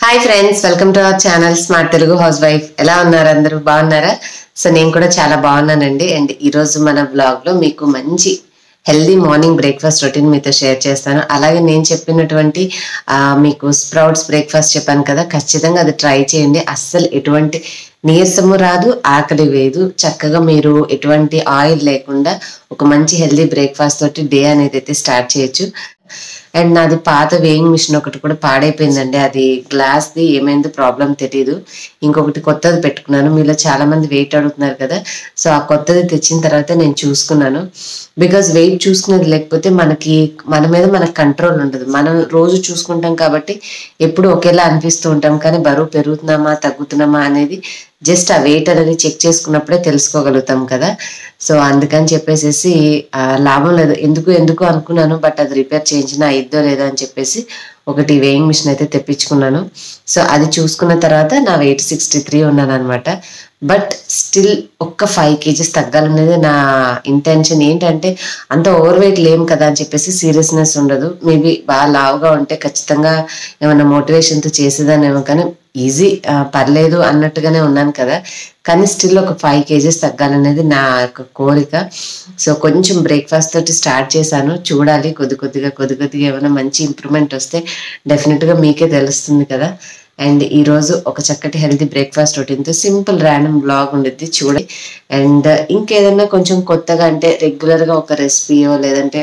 hi friends welcome to our channel smart Telugu housewife ఎలా ఉన్నారు అందరూ బాగున్నారా సో నేను కూడా చాలా బాగున్నానండి అండ్ ఈరోజు మన బ్లాగ్ లో మీకు మంచి హెల్దీ మార్నింగ్ బ్రేక్ఫాస్ట్ రొటీన్ మీతో షేర్ చేస్తాను అలాగే నేను చెప్పినటువంటి ఆ, మీకు స్ప్రౌట్స్ బ్రేక్ఫాస్ట్ చెప్పాను కదా ఖచ్చితంగా అది ట్రై చేయండి అస్సలు ఎటువంటి నీరసము రాదు ఆకలి వేయదు చక్కగా మీరు ఎటువంటి ఆయిల్ లేకుండా ఒక మంచి హెల్దీ బ్రేక్ఫాస్ట్ తోటి డే అనేది అయితే స్టార్ట్ చేయొచ్చు అండ్ నాది పాత వేయింగ్ మిషన్ ఒకటి కూడా పాడైపోయిందండి అది గ్లాస్ ది ఏమైందో ప్రాబ్లం తెలియదు ఇంకొకటి కొత్తది పెట్టుకున్నాను మీలో చాలా మంది వెయిట్ అడుగుతున్నారు కదా సో ఆ కొత్తది తెచ్చిన తర్వాత నేను చూసుకున్నాను బికాజ్ వెయిట్ చూసుకునేది లేకపోతే మనకి మన మీద మనకు కంట్రోల్ ఉండదు మనం రోజు చూసుకుంటాం కాబట్టి ఎప్పుడు ఒకేలా అనిపిస్తూ ఉంటాం కానీ బరువు పెరుగుతున్నామా తగ్గుతున్నామా అనేది జస్ట్ ఆ వెయిట్ అనేది చెక్ చేసుకున్నప్పుడే తెలుసుకోగలుగుతాం కదా సో అందుకని చెప్పేసి ఆ, లాభం లేదు ఎందుకు ఎందుకు అనుకున్నాను బట్ అది రిపేర్ చేయించిన అయిద్దో లేదో అని చెప్పేసి ఒకటి వేయింగ్ మిషన్ అయితే తెప్పించుకున్నాను సో అది చూసుకున్న తర్వాత నా వెయిట్ సిక్స్టీ త్రీ ఉన్నాను అనమాట బట్ స్టిల్ ఒక్క ఫైవ్ కేజీస్ తగ్గాలనేది నా ఇంటెన్షన్ ఏంటంటే అంత ఓవర్ వెయిట్ లేం కదా అని చెప్పేసి సీరియస్నెస్ ఉండదు మేబీ బాగా లావుగా ఉంటే ఖచ్చితంగా ఏమైనా మోటివేషన్తో చేసేదానేమో కానీ ఈజీ పర్లేదు అన్నట్టుగానే ఉన్నాను కదా కానీ స్టిల్ ఒక ఫైవ్ కేజెస్ తగ్గాలనేది నా యొక్క కోరిక సో కొంచెం బ్రేక్ఫాస్ట్ తోటి స్టార్ట్ చేశాను చూడాలి కొద్ది కొద్దిగా కొద్ది కొద్దిగా ఏమైనా మంచి ఇంప్రూవ్మెంట్ వస్తే డెఫినెట్గా మీకే తెలుస్తుంది కదా అండ్ ఈ రోజు ఒక చక్కటి హెల్తీ బ్రేక్ఫాస్ట్ రొటీన్తో సింపుల్ ర్యాండమ్ బ్లాగ్ ఉండిద్ది చూడండి అండ్ ఇంకేదన్నా కొంచెం కొత్తగా అంటే రెగ్యులర్గా ఒక రెసిపీయో లేదంటే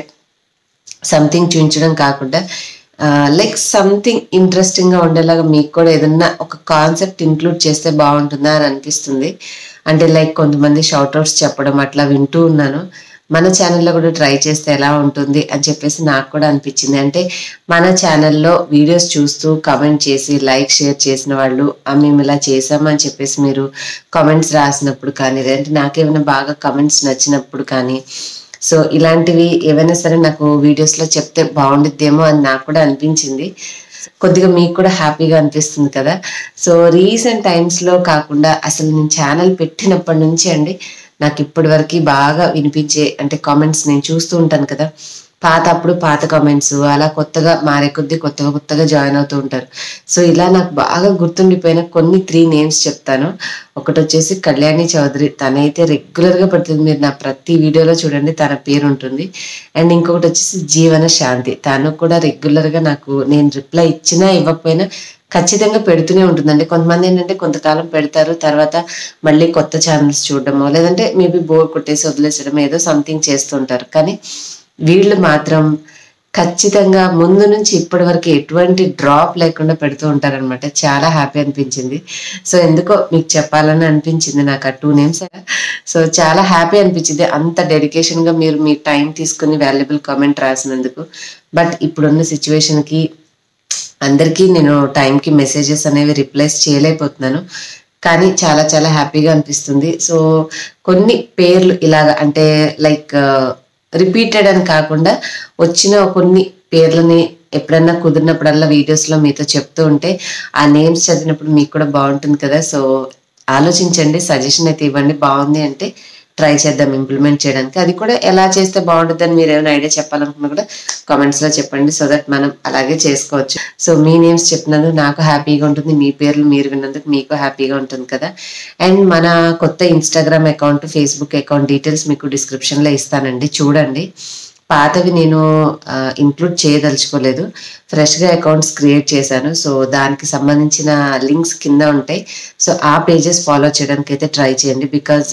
సంథింగ్ చూపించడం కాకుండా లైక్ సంథింగ్ ఇంట్రెస్టింగ్ గా ఉండేలాగా మీకు కూడా ఏదన్నా ఒక కాన్సెప్ట్ ఇంక్లూడ్ చేస్తే బాగుంటుందా అని అనిపిస్తుంది అంటే లైక్ కొంతమంది షౌట్అవుట్స్ చెప్పడం అట్లా వింటూ ఉన్నాను మన ఛానల్లో కూడా ట్రై చేస్తే ఎలా ఉంటుంది అని చెప్పేసి నాకు కూడా అనిపించింది అంటే మన ఛానల్లో వీడియోస్ చూస్తూ కమెంట్ చేసి లైక్ షేర్ చేసిన వాళ్ళు "ఆ, మేము ఇలా చేసామని చెప్పేసి మీరు కామెంట్స్ రాసినప్పుడు కానీ లేదంటే నాకేమైనా బాగా కమెంట్స్ నచ్చినప్పుడు కానీ సో ఇలాంటివి ఏవైనా సరే నాకు వీడియోస్ లో చెప్తే బాగుండిద్దేమో అని నాకు కూడా అనిపించింది కొద్దిగా మీకు కూడా హ్యాపీగా అనిపిస్తుంది కదా సో రీసెంట్ టైమ్స్ లో కాకుండా అసలు నేను ఛానల్ పెట్టినప్పటి నుంచి అండి నాకు ఇప్పటి వరకు బాగా వినిపించే అంటే కామెంట్స్ నేను చూస్తూ ఉంటాను కదా పాత అప్పుడు పాత కామెంట్స్ అలా కొత్తగా మారే కొద్దీ కొత్తగా కొత్తగా జాయిన్ అవుతూ ఉంటారు సో ఇలా నాకు బాగా గుర్తుండిపోయిన కొన్ని త్రీ నేమ్స్ చెప్తాను ఒకటి వచ్చేసి కళ్యాణి చౌదరి తనైతే రెగ్యులర్ గా పెడుతుంది మీరు నా ప్రతి వీడియోలో చూడండి తన పేరు ఉంటుంది అండ్ ఇంకొకటి వచ్చేసి జీవన శాంతి తను కూడా రెగ్యులర్ గా నాకు నేను రిప్లై ఇచ్చినా ఇవ్వకపోయినా ఖచ్చితంగా పెడుతూనే ఉంటుందండి కొంతమంది ఏంటంటే కొంతకాలం పెడతారు తర్వాత మళ్ళీ కొత్త ఛానల్స్ చూడడమో లేదంటే మేబీ బోర్ కొట్టేసి వదిలేసడం ఏదో సంథింగ్ చేస్తుంటారు కానీ వీళ్ళు మాత్రం ఖచ్చితంగా ముందు నుంచి ఇప్పటి వరకు ఎటువంటి డ్రాప్ లేకుండా పెడుతూ ఉంటారనమాట చాలా హ్యాపీ అనిపించింది సో ఎందుకో మీకు చెప్పాలని అనిపించింది నాకు ఆ టూ నేమ్స్ సో చాలా హ్యాపీ అనిపించింది అంత డెడికేషన్ గా మీరు మీ టైం తీసుకుని వాల్యుబుల్ కామెంట్ రాసినందుకు బట్ ఇప్పుడున్న సిచ్యువేషన్ కి అందరికీ నేను టైంకి మెసేజెస్ అనేవి రిప్లైస్ చేయలేకపోతున్నాను కానీ చాలా చాలా హ్యాపీగా అనిపిస్తుంది సో కొన్ని పేర్లు ఇలాగ అంటే లైక్ రిపీటెడ్ అని కాకుండా వచ్చిన కొన్ని పేర్లని ఎప్పుడన్నా కుదిరినప్పుడల్లా వీడియోస్ లో మీతో చెప్తూ ఉంటే ఆ నేమ్స్ చదివినప్పుడు మీకు కూడా బాగుంటుంది కదా సో ఆలోచించండి సజెషన్ అయితే ఇవ్వండి బాగుంది అంటే ట్రై చేద్దాం ఇంప్లిమెంట్ చేయడానికి అది కూడా ఎలా చేస్తే బాగుంటుందని మీరు ఏమైనా ఐడియా చెప్పాలనుకున్నా కూడా కామెంట్స్ లో చెప్పండి సో దట్ మనం అలాగే చేసుకోవచ్చు సో మీ నేమ్స్ చెప్పినందుకు నాకు హ్యాపీగా ఉంటుంది మీ పేర్లు మీరు విన్నందుకు మీకు హ్యాపీగా ఉంటుంది కదా అండ్ మన కొత్త Instagram account Facebook account details మీకు డిస్క్రిప్షన్ లో ఇస్తానండి చూడండి పాతవి నేను ఇంక్లూడ్ చేయదలుచుకోలేదు ఫ్రెష్గా అకౌంట్స్ క్రియేట్ చేశాను సో దానికి సంబంధించిన లింక్స్ కింద ఉంటాయి సో ఆ పేజెస్ ఫాలో చేయడానికి అయితే ట్రై చేయండి బికాజ్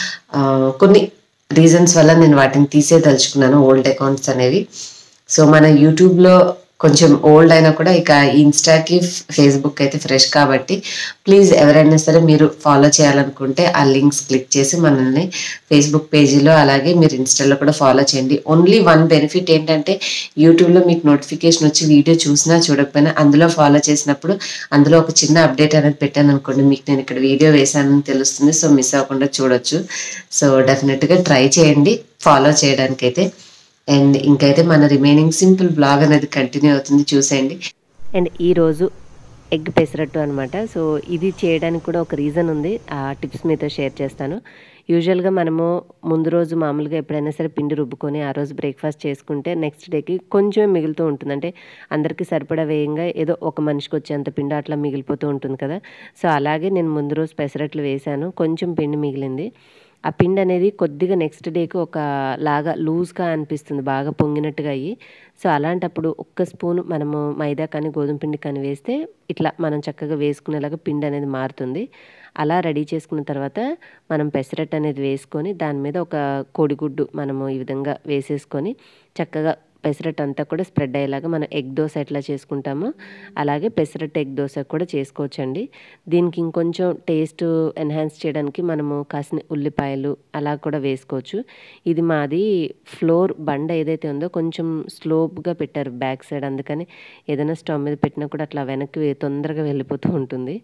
కొన్ని రీజన్స్ వల్ల నేను వాటిని తీసేదలుచుకున్నాను ఓల్డ్ అకౌంట్స్ అనేవి సో మన యూట్యూబ్లో కొంచెం ఓల్డ్ అయినా కూడా ఇక ఇన్స్టాకి ఫేస్బుక్ అయితే ఫ్రెష్ కాబట్టి ప్లీజ్ ఎవరైనా సరే మీరు ఫాలో చేయాలనుకుంటే ఆ లింక్స్ క్లిక్ చేసి మనల్ని ఫేస్బుక్ పేజీలో అలాగే మీరు ఇన్స్టాలో కూడా ఫాలో చేయండి ఓన్లీ వన్ బెనిఫిట్ ఏంటంటే యూట్యూబ్లో మీకు నోటిఫికేషన్ వచ్చి వీడియో చూసినా చూడకపోయినా అందులో ఫాలో చేసినప్పుడు అందులో ఒక చిన్న అప్డేట్ అనేది పెట్టాను అనుకోండి మీకు నేను ఇక్కడ వీడియో వేసానని తెలుస్తుంది సో మిస్ అవ్వకుండా చూడొచ్చు సో డెఫినెట్గా ట్రై చేయండి ఫాలో చేయడానికైతే అండ్ ఇంకైతే మన రిమైనింగ్ సింపుల్ బ్లాగ్ అనేది కంటిన్యూ అవుతుంది చూసేయండి అండ్ ఈరోజు ఎగ్ పెసరట్టు అనమాట సో ఇది చేయడానికి కూడా ఒక రీజన్ ఉంది ఆ టిప్స్ మీతో షేర్ చేస్తాను యూజువల్గా మనము ముందు రోజు మామూలుగా ఎప్పుడైనా సరే పిండి రుబ్బుకొని ఆ రోజు బ్రేక్ఫాస్ట్ చేసుకుంటే నెక్స్ట్ డేకి కొంచెం మిగులుతూ ఉంటుంది అంటే అందరికీ సరిపడా వేయంగా ఏదో ఒక మనిషికి వచ్చేంత పిండి అట్లా మిగిలిపోతూ ఉంటుంది కదా సో అలాగే నేను ముందు రోజు పెసరట్లు వేశాను కొంచెం పిండి మిగిలింది ఆ పిండి అనేది కొద్దిగా నెక్స్ట్ డేకి ఒక లాగా లూజ్గా అనిపిస్తుంది బాగా పొంగినట్టుగా అయ్యి సో అలాంటప్పుడు ఒక్క స్పూన్ మనము మైదా కానీ గోధుమ పిండి కానీ వేస్తే ఇట్లా మనం చక్కగా వేసుకునేలాగా పిండి అనేది మారుతుంది అలా రెడీ చేసుకున్న తర్వాత మనం పెసరట్టు అనేది వేసుకొని దాని మీద ఒక కోడిగుడ్డు మనము ఈ విధంగా వేసేసుకొని చక్కగా పెసరట్టు అంతా కూడా స్ప్రెడ్ అయ్యేలాగా మనం ఎగ్ దోశ ఎట్లా చేసుకుంటామో అలాగే పెసరట్టు ఎగ్ దోశ కూడా చేసుకోవచ్చండి దీనికి ఇంకొంచెం టేస్ట్ ఎన్హాన్స్ చేయడానికి మనము కాసిన ఉల్లిపాయలు అలా కూడా వేసుకోవచ్చు ఇది మాది ఫ్లోర్ బండ ఏదైతే ఉందో కొంచెం స్లోప్గా పెట్టారు బ్యాక్ సైడ్ అందుకని ఏదైనా స్టవ్ మీద పెట్టినా కూడా అట్లా వెనక్కి తొందరగా వెళ్ళిపోతూ ఉంటుంది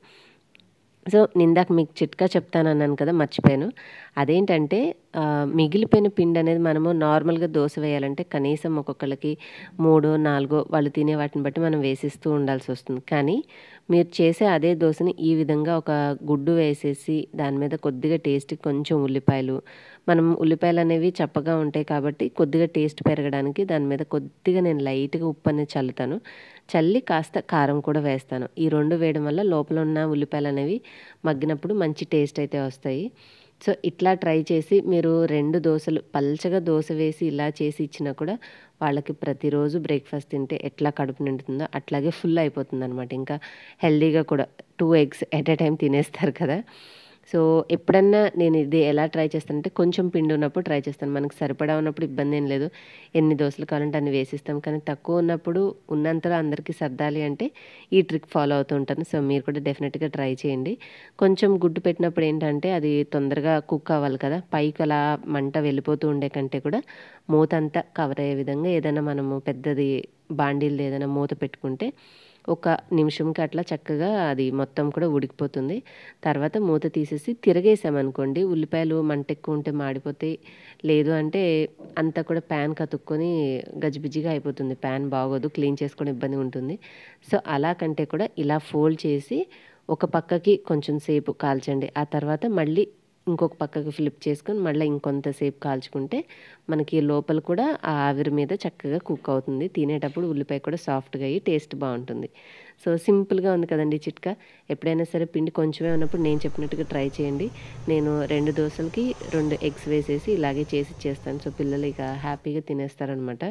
సో నిందాక మీకు చిట్కా చెప్తానన్నాను కదా మర్చిపోయాను అదేంటంటే ఆ, మిగిలిపోయిన పిండి అనేది మనము నార్మల్గా దోశ వేయాలంటే కనీసం ఒక్కొక్కరికి మూడో నాలుగో వాళ్ళు తినే వాటిని బట్టి మనం వేసిస్తూ ఉండాల్సి వస్తుంది కానీ మీరు చేసే అదే దోశని ఈ విధంగా ఒక గుడ్డు వేసేసి దాని మీద కొద్దిగా టేస్ట్ కొంచెం ఉల్లిపాయలు మనం ఉల్లిపాయలు అనేవి చప్పగా ఉంటాయి కాబట్టి కొద్దిగా టేస్ట్ పెరగడానికి దాని మీద కొద్దిగా నేను లైట్గా ఉప్పు అనేది చల్లుతాను చల్లి కాస్త కారం కూడా వేస్తాను ఈ రెండు వేయడం వల్ల లోపల ఉన్న ఉల్లిపాయలు అనేవి మగ్గినప్పుడు మంచి టేస్ట్ అయితే వస్తాయి సో ఇట్లా ట్రై చేసి మీరు రెండు దోశలు పల్చగా దోశ వేసి ఇలా చేసి ఇచ్చినా కూడా వాళ్ళకి ప్రతిరోజు బ్రేక్ఫాస్ట్ తింటే ఎట్లా కడుపు నిండుతుందో అట్లాగే ఫుల్ అయిపోతుంది అనమాట ఇంకా హెల్దీగా కూడా two eggs at a time తినేస్తారు కదా సో ఎప్పుడన్నా నేను ఇది ఎలా ట్రై చేస్తానంటే కొంచెం పిండి ఉన్నప్పుడు ట్రై చేస్తాను మనకి సరిపడా ఉన్నప్పుడు ఇబ్బంది ఏం లేదు ఎన్ని దోశలు కావాలంటే అన్ని వేసిస్తాం కానీ తక్కువ ఉన్నప్పుడు ఉన్నంతలో అందరికీ సర్దాలి అంటే ఈ ట్రిక్ ఫాలో అవుతూ ఉంటాను సో మీరు కూడా డెఫినెట్గా ట్రై చేయండి కొంచెం గుడ్డు పెట్టినప్పుడు ఏంటంటే అది తొందరగా కుక్ అవ్వాలి కదా పైకి అలా మంట వెళ్ళిపోతూ ఉండే కంటే కూడా మూత అంతా కవర్ అయ్యే విధంగా ఏదైనా మనము పెద్దది బాండీలు ఏదైనా మూత పెట్టుకుంటే ఒక నిమిషంకి అట్లా చక్కగా అది మొత్తం కూడా ఉడికిపోతుంది తర్వాత మూత తీసేసి తిరగేసామనుకోండి ఉల్లిపాయలు మంట ఎక్కువ ఉంటే మాడిపోతాయి లేదు అంటే అంతా కూడా ప్యాన్ కతుక్కొని గజిబిజిగా అయిపోతుంది ప్యాన్ బాగోదు క్లీన్ చేసుకోవడం ఇబ్బంది ఉంటుంది సో అలా కంటే కూడా ఇలా ఫోల్డ్ చేసి ఒక పక్కకి కొంచెం సేపు కాల్చండి ఆ తర్వాత మళ్ళీ ఇంకొక పక్కకి ఫ్లిప్ చేసుకొని మళ్ళీ ఇంకొంతసేపు కాల్చుకుంటే మనకి లోపల కూడా ఆ ఆవిరి మీద చక్కగా కుక్ అవుతుంది తినేటప్పుడు ఉల్లిపాయ కూడా సాఫ్ట్గా అయ్యి టేస్ట్ బాగుంటుంది సో సింపుల్గా ఉంది కదండి ఈ చిట్కా ఎప్పుడైనా సరే పిండి కొంచెమే ఉన్నప్పుడు నేను చెప్పినట్టుగా ట్రై చేయండి నేను రెండు దోశలకి రెండు ఎగ్స్ వేసేసి ఇలాగే చేసి ఇచ్చేస్తాను సో పిల్లలు ఇక హ్యాపీగా తినేస్తారనమాట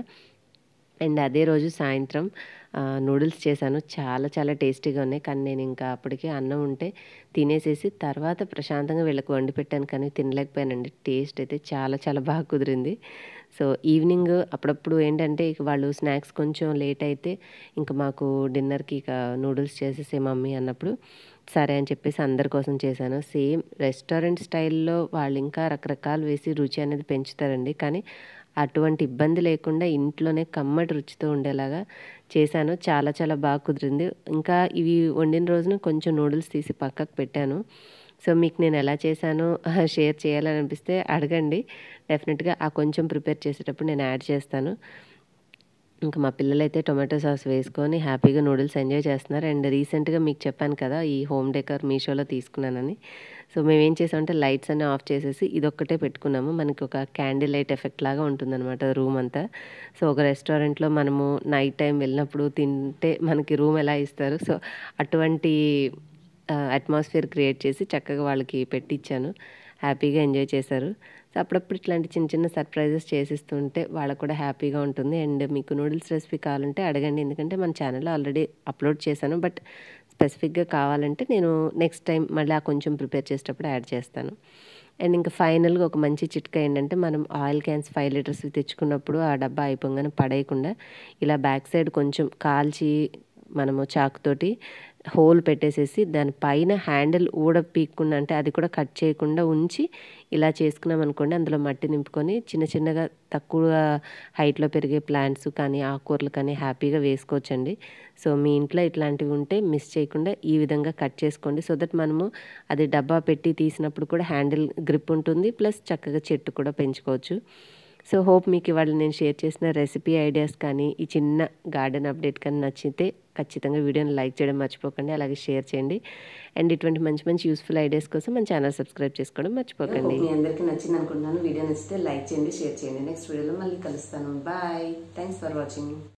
అండ్ అదే రోజు సాయంత్రం నూడిల్స్ చేశాను చాలా చాలా టేస్టీగా ఉన్నాయి కానీ నేను ఇంకా అప్పటికే అన్నం ఉంటే తినేసేసి తర్వాత ప్రశాంతంగా వీళ్ళకి వండి పెట్టాను కానీ తినలేకపోయానండి టేస్ట్ అయితే చాలా చాలా బాగా కుదిరింది సో ఈవినింగ్ అప్పుడప్పుడు ఏంటంటే ఇక వాళ్ళు స్నాక్స్ కొంచెం లేట్ అయితే ఇంకా మాకు డిన్నర్కి ఇక నూడిల్స్ చేసేసే మమ్మీ అన్నప్పుడు సరే అని చెప్పేసి అందరి కోసం చేశాను సేమ్ రెస్టారెంట్ స్టైల్లో వాళ్ళు ఇంకా రకరకాలు వేసి రుచి అనేది పెంచుతారండి కానీ అటువంటి ఇబ్బంది లేకుండా ఇంట్లోనే కమ్మటి రుచితో ఉండేలాగా చేశాను చాలా చాలా బాగా కుదిరింది ఇంకా ఇవి వండిన రోజున కొంచెం నూడిల్స్ తీసి పక్కకు పెట్టాను సో మీకు నేను ఎలా చేశానో షేర్ చేయాలని అనిపిస్తే అడగండి డెఫినెట్గా ఆ కొంచెం ప్రిపేర్ చేసేటప్పుడు నేను యాడ్ చేస్తాను ఇంకా మా పిల్లలైతే టొమాటో సాస్ వేసుకొని హ్యాపీగా నూడిల్స్ ఎంజాయ్ చేస్తున్నారు అండ్ రీసెంట్గా మీకు చెప్పాను కదా ఈ హోమ్ డెకర్ మీషోలో తీసుకున్నానని సో మేము ఏం చేసామంటే లైట్స్ అన్ని ఆఫ్ చేసేసి ఇదొక్కటే పెట్టుకున్నాము మనకి ఒక క్యాండిల్ లైట్ ఎఫెక్ట్ లాగా ఉంటుందన్నమాట రూమ్ అంతా సో ఒక రెస్టారెంట్లో మనము నైట్ టైం వెళ్ళినప్పుడు తింటే మనకి రూమ్ ఎలా ఇస్తారు సో అటువంటి అట్మాస్ఫియర్ క్రియేట్ చేసి చక్కగా వాళ్ళకి పెట్టించాను హ్యాపీగా ఎంజాయ్ చేశారు సో అప్పుడప్పుడు ఇట్లాంటి చిన్న చిన్న సర్ప్రైజెస్ చేసిస్తుంటే వాళ్ళకు కూడా హ్యాపీగా ఉంటుంది అండ్ మీకు నూడిల్స్ రెసిపీ కావాలంటే అడగండి ఎందుకంటే మన ఛానల్లో ఆల్రెడీ అప్లోడ్ చేశాను బట్ స్పెసిఫిక్గా కావాలంటే నేను నెక్స్ట్ టైం మళ్ళీ ఆ కొంచెం ప్రిపేర్ చేసేటప్పుడు యాడ్ చేస్తాను అండ్ ఇంకా ఫైనల్గా ఒక మంచి చిట్కా ఏంటంటే మనం ఆయిల్ క్యాన్స్ ఫైవ్ లీటర్స్ తెచ్చుకున్నప్పుడు ఆ డబ్బా అయిపోగానే పడేయకుండా ఇలా బ్యాక్ సైడ్ కొంచెం కాల్చి మనము చాకుతోటి హోల్ పెట్టేసేసి దాని పైన హ్యాండిల్ ఊడ పీక్కుండా అంటే అది కూడా కట్ చేయకుండా ఉంచి ఇలా చేసుకున్నాం అనుకోండి అందులో మట్టి నింపుకొని చిన్న చిన్నగా తక్కువ హైట్లో పెరిగే ప్లాంట్స్ కానీ ఆకుకూరలు కానీ హ్యాపీగా వేసుకోవచ్చండి సో మీ ఇంట్లో ఇట్లాంటివి ఉంటే మిస్ చేయకుండా ఈ విధంగా కట్ చేసుకోండి సో దట్ మనము అది డబ్బా పెట్టి తీసినప్పుడు కూడా హ్యాండిల్ గ్రిప్ ఉంటుంది ప్లస్ చక్కగా చెట్టు కూడా పెంచుకోవచ్చు సో హోప్ మీకు ఇవాళ నేను షేర్ చేసిన రెసిపీ ఐడియాస్ కానీ ఈ చిన్న గార్డెన్ అప్డేట్ కానీ నచ్చితే ఖచ్చితంగా వీడియోని లైక్ చేయడం మర్చిపోకండి అలాగే షేర్ చేయండి అండ్ ఇటువంటి మంచి మంచి యూస్ఫుల్ ఐడియాస్ కోసం మన ఛానల్ సబ్స్క్రైబ్ చేసుకోవడం మర్చిపోకండి మీ అందరికీ నచ్చింది అనుకుంటున్నాను వీడియో నచ్చితే లైక్ చేయండి షేర్ చేయండి నెక్స్ట్ వీడియోలో మళ్ళీ కలుస్తాను బాయ్ థ్యాంక్స్ ఫర్ వాచింగ్